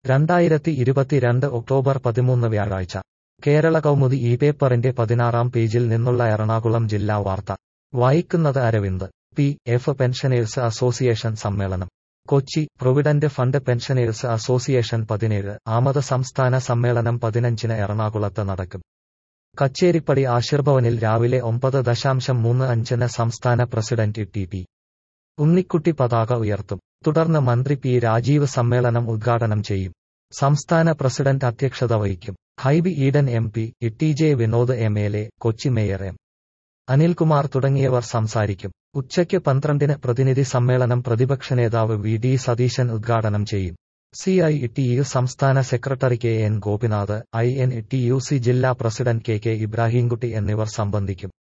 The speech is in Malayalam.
രണ്ടായിരത്തി ഇരുപത്തിരണ്ട് ഒക്ടോബർ പതിമൂന്ന് വ്യാഴാഴ്ച കേരള കൗമുദി ഈ പേപ്പറിന്റെ പതിനാറാം പേജിൽ നിന്നുള്ള എറണാകുളം ജില്ലാ വാർത്ത വായിക്കുന്നത് Aravind P F pensioners association സമ്മേളനം Kochi provident fund pensioners association പതിനേഴ് ആമത് സംസ്ഥാന സമ്മേളനം പതിനഞ്ചിന് എറണാകുളത്ത് നടക്കും കച്ചേരിപ്പടി ആശീർഭവനിൽ രാവിലെ ഒമ്പത് ദശാംശം മൂന്ന് അഞ്ചിന് സംസ്ഥാന പ്രസിഡന്റ് ടി പി ഉണ്ണിക്കുട്ടി പതാക ഉയർത്തും തുടർന്ന് മന്ത്രി പി രാജീവ് സമ്മേളനം ഉദ്ഘാടനം ചെയ്യും സംസ്ഥാന പ്രസിഡന്റ് അധ്യക്ഷത വഹിക്കും Hibi Eden M P T J Vinod M L A Kochi mayor M Anilkumar തുടങ്ങിയവർ സംസാരിക്കും ഉച്ചയ്ക്ക് പന്ത്രണ്ടിന് പ്രതിനിധി സമ്മേളനം പ്രതിപക്ഷ നേതാവ് വി ഡി സതീശൻ ഉദ്ഘാടനം ചെയ്യും സി ഐ ടി യു സംസ്ഥാന secretary K N Gopinath I N T U C ജില്ലാ പ്രസിഡന്റ് കെ കെ ഇബ്രാഹിംകുട്ടി എന്നിവർ സംബന്ധിക്കും